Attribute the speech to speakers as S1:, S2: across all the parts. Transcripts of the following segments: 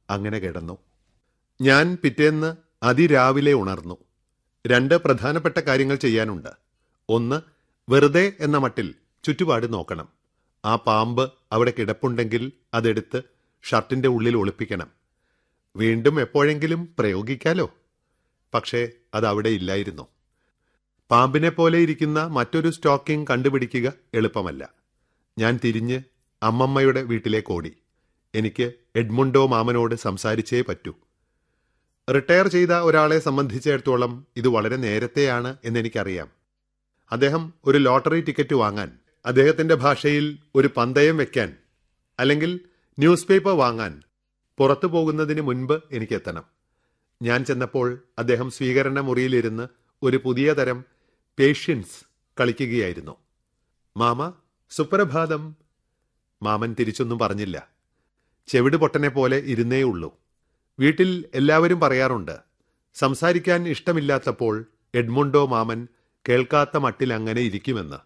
S1: അങ്ങനെ കിടന്നു ഞാൻ പിറ്റേന്ന് അതിരാവിലെ ഉണർന്നു രണ്ട് പ്രധാനപ്പെട്ട കാര്യങ്ങൾ ചെയ്യാനുണ്ട് ഒന്ന് വെറുതെ എന്ന മട്ടിൽ ചുറ്റുപാട് നോക്കണം ആ പാമ്പ് അവിടെ കിടപ്പുണ്ടെങ്കിൽ അതെടുത്ത് ഷർട്ടിന്റെ ഉള്ളിൽ ഒളിപ്പിക്കണം വീണ്ടും എപ്പോഴെങ്കിലും പ്രയോഗിക്കാലോ പക്ഷേ അത് അവിടെ ഇല്ലായിരുന്നു പാമ്പിനെ പോലെ ഇരിക്കുന്ന മറ്റൊരു സ്റ്റോക്കിംഗ് കണ്ടുപിടിക്കുക എളുപ്പമല്ല ഞാൻ തിരിഞ്ഞ് അമ്മമ്മയുടെ വീട്ടിലേക്ക് ഓടി എനിക്ക് എഡ്മുണ്ടോ മാമനോട് സംസാരിച്ചേ പറ്റൂ റിട്ടയർ ചെയ്ത ഒരാളെ സംബന്ധിച്ചിടത്തോളം ഇത് വളരെ നേരത്തെയാണ് എന്നെനിക്കറിയാം അദ്ദേഹം ഒരു ലോട്ടറി ടിക്കറ്റ് വാങ്ങാൻ അദ്ദേഹത്തിന്റെ ഭാഷയിൽ ഒരു പന്തയം വെക്കാൻ അല്ലെങ്കിൽ ന്യൂസ് പേപ്പർ വാങ്ങാൻ പുറത്തു പോകുന്നതിന് മുൻപ് എനിക്കെത്തണം ഞാൻ ചെന്നപ്പോൾ അദ്ദേഹം സ്വീകരണ മുറിയിലിരുന്ന് ഒരു പുതിയ തരം പേഷ്യൻസ് കളിക്കുകയായിരുന്നു മാമ സുപ്രഭാതം മാമൻ തിരിച്ചൊന്നും പറഞ്ഞില്ല ചെവിട് പൊട്ടനെ പോലെ ഇരുന്നേ ഉള്ളൂ വീട്ടിൽ എല്ലാവരും പറയാറുണ്ട് സംസാരിക്കാൻ ഇഷ്ടമില്ലാത്തപ്പോൾ എഡ്മുണ്ടോ മാമൻ കേൾക്കാത്ത മട്ടിൽ അങ്ങനെ ഇരിക്കുമെന്ന്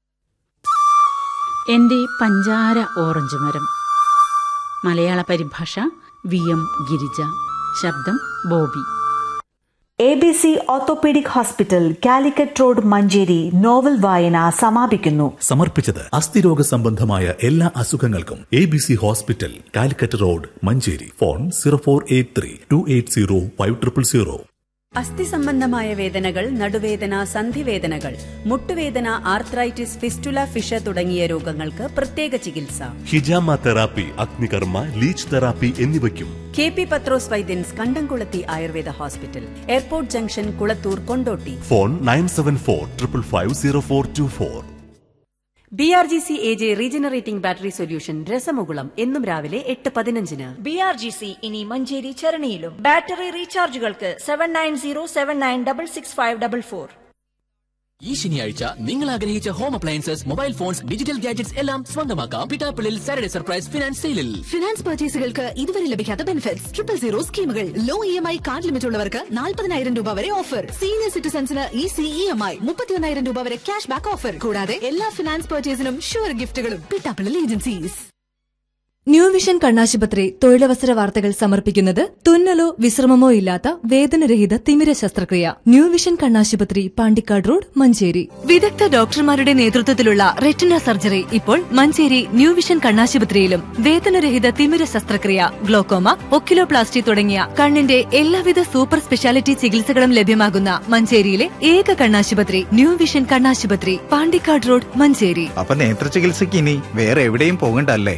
S2: എന്റെ പഞ്ചാര ഓറഞ്ച് മരം മലയാള പരിഭാഷ വി എം ഗിരിജ ശബ്ദം Bobby
S3: A B C orthopaedic hospital Calicut road Manjeri novel വായന സമാപിക്കുന്നു
S4: സമർപ്പിച്ചത് അസ്ഥിരോഗ സംബന്ധമായ എല്ലാ അസുഖങ്ങൾക്കും A B C hospital Calicut road Manjeri phone zero four eight three two eight zero five triple zero
S5: അസ്ഥി സംബന്ധമായ വേദനകൾ നടുവേദന സന്ധിവേദനകൾ മുട്ടുവേദന ആർത്രൈറ്റിസ് ഫിസ്റ്റുല ഫിഷ തുടങ്ങിയ രോഗങ്ങൾക്ക് പ്രത്യേക ചികിത്സ
S6: ഹിജാമ തെറാപ്പി അഗ്നികർമ്മ ലീച്ച് തെറാപ്പി എന്നിവയ്ക്കും
S5: K P Pathros Vaidyans Kandamkulathi Ayurveda hospital airport junction Kulathur Kondotty
S6: phone nine seven four triple five zero four two four
S5: B R G C A J regenerating battery solution രസമുകുളം എന്നും രാവിലെ എട്ട് പതിനഞ്ചിന്
S7: ബി ആർ ജി സി ഇനി മഞ്ചേരി ചരണിയിലും battery റീചാർജുകൾക്ക് seven nine zero seven nine double six five double four
S8: ഈ ശനിയാഴ്ച നിങ്ങൾ ആഗ്രഹിച്ച home appliances mobile phones digital gadgets എല്ലാം സ്വന്തമാക്കാം പിറ്റാപ്പിളിൽ സാറ്റർഡേ സർപ്രൈസ് ഫിനാൻസ് സെയിലിൽ
S9: ഫിനാൻസ് പർച്ചേസുകൾക്ക് ഇതുവരെ ലഭിക്കാത്ത ബെനിഫിറ്റ്സ് ട്രിപ്പിൾ സീറോ സ്കീമുകൾ low E M I card limit ഉള്ളവർക്ക് നാൽപ്പതിനായിരം രൂപ വരെ ഓഫർ സീനിയർ സിറ്റിസൺസിന് easy E M I മുപ്പത്തിയൊന്നായിരം രൂപ വരെ ക്യാഷ് ബാക്ക് ഓഫർ കൂടാതെ എല്ലാ ഫിനാൻസ് പർച്ചേസിനും ഷുവർ ഗിഫ്റ്റുകളും പിട്ടാപ്പിളിൽ ഏജൻസീസ്
S10: ന്യൂ വിഷൻ കണ്ണാശുപത്രി തൊഴിലവസര വാർത്തകൾ സമർപ്പിക്കുന്നത് തുന്നലോ വിശ്രമമോ ഇല്ലാത്ത വേദനരഹിത തിമിര ശസ്ത്രക്രിയ ന്യൂ വിഷൻ കണ്ണാശുപത്രി പാണ്ടിക്കാട് റോഡ് മഞ്ചേരി വിദഗ്ധ ഡോക്ടർമാരുടെ നേതൃത്വത്തിലുള്ള റെറ്റിന സർജറി ഇപ്പോൾ മഞ്ചേരി ന്യൂ വിഷൻ കണ്ണാശുപത്രിയിലും വേദനരഹിത തിമിര ശസ്ത്രക്രിയ ഗ്ലോക്കോമ ഒക്കിലോപ്ലാസ്റ്റി തുടങ്ങിയ കണ്ണിന്റെ എല്ലാവിധ സൂപ്പർ സ്പെഷ്യാലിറ്റി ചികിത്സകളും ലഭ്യമാകുന്ന മഞ്ചേരിയിലെ ഏക കണ്ണാശുപത്രി ന്യൂ വിഷൻ കണ്ണാശുപത്രി പാണ്ടിക്കാട് റോഡ് മഞ്ചേരി
S11: അപ്പൊ നേത്ര ചികിത്സയ്ക്ക് ഇനി വേറെ എവിടെയും പോകണ്ടല്ലേ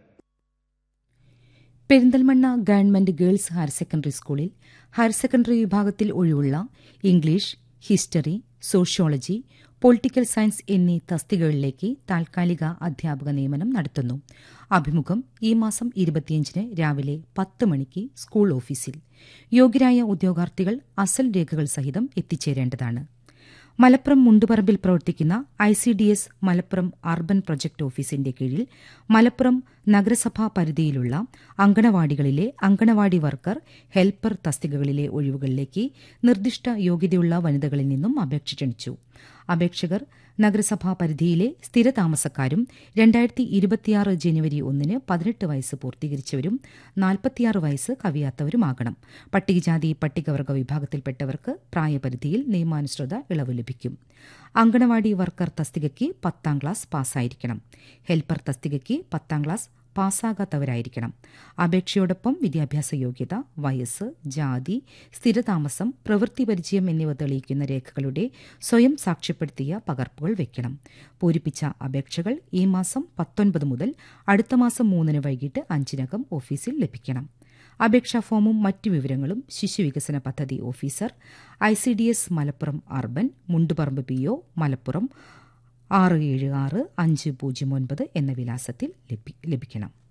S12: Perinthalmanna government girls higher secondary സ്കൂളിൽ ഹയർ സെക്കൻഡറി വിഭാഗത്തിൽ ഒഴിവുള്ള English history sociology political science എന്നീ തസ്തികകളിലേക്ക് താൽക്കാലിക അധ്യാപക നിയമനം നടത്തുന്നു അഭിമുഖം ഈ മാസം ഇരുപത്തിയഞ്ചിന് രാവിലെ പത്ത് മണിക്ക് സ്കൂൾ ഓഫീസിൽ യോഗ്യരായ ഉദ്യോഗാർത്ഥികൾ അസൽ രേഖകൾ സഹിതം എത്തിച്ചേരേണ്ടതാണ് മലപ്പുറം മുണ്ടുപറമ്പിൽ പ്രവർത്തിക്കുന്ന I C D S Malappuram urban project ഓഫീസിന്റെ കീഴിൽ മലപ്പുറം നഗരസഭാ പരിധിയിലുള്ള അങ്കണവാടികളിലെ അങ്കണവാടി വർക്കർ ഹെൽപ്പർ തസ്തികകളിലെ ഒഴിവുകളിലേക്ക് നിർദ്ദിഷ്ട യോഗ്യതയുള്ള വനിതകളിൽ നിന്നും അപേക്ഷ ക്ഷണിച്ചു അപേക്ഷകർ നഗരസഭാ പരിധിയിലെ സ്ഥിരതാമസക്കാരും രണ്ടായിരത്തി ഇരുപത്തിയാറ് ജനുവരി ഒന്നിന് പതിനെട്ട് വയസ്സ് പൂർത്തീകരിച്ചവരും നാൽപ്പത്തിയാറ് വയസ്സ് കവിയാത്തവരുമാകണം പട്ടികജാതി പട്ടികവർഗ വിഭാഗത്തിൽപ്പെട്ടവർക്ക് പ്രായപരിധിയിൽ നിയമാനുസൃത ഇളവ് ലഭിക്കും അങ്കണവാടി വർക്കർ തസ്തികയ്ക്ക് പത്താം ക്ലാസ് പാസ്സായിരിക്കണം ഹെൽപ്പർ തസ്തികയ്ക്ക് പത്താം ക്ലാസ് പാസ്സാകാത്തവരായിരിക്കണം അപേക്ഷയോടൊപ്പം വിദ്യാഭ്യാസ യോഗ്യത വയസ്സ് ജാതി സ്ഥിരതാമസം പ്രവൃത്തി പരിചയം എന്നിവ തെളിയിക്കുന്ന രേഖകളുടെ സ്വയം സാക്ഷ്യപ്പെടുത്തിയ പകർപ്പുകൾ വയ്ക്കണം പൂരിപ്പിച്ച അപേക്ഷകൾ ഈ മാസം പത്തൊൻപത് മുതൽ അടുത്ത മാസം മൂന്നിന് വൈകിട്ട് അഞ്ചിനകം ഓഫീസിൽ ലഭിക്കണം അപേക്ഷാ ഫോമും മറ്റു വിവരങ്ങളും ശിശുവികസന പദ്ധതി officer I C D S Malappuram urban Mundupparamba P O Malappuram ആറ് ഏഴ് ആറ് അഞ്ച് പൂജ്യം ഒൻപത് എന്ന വിലാസത്തിൽ ലഭിക്കണം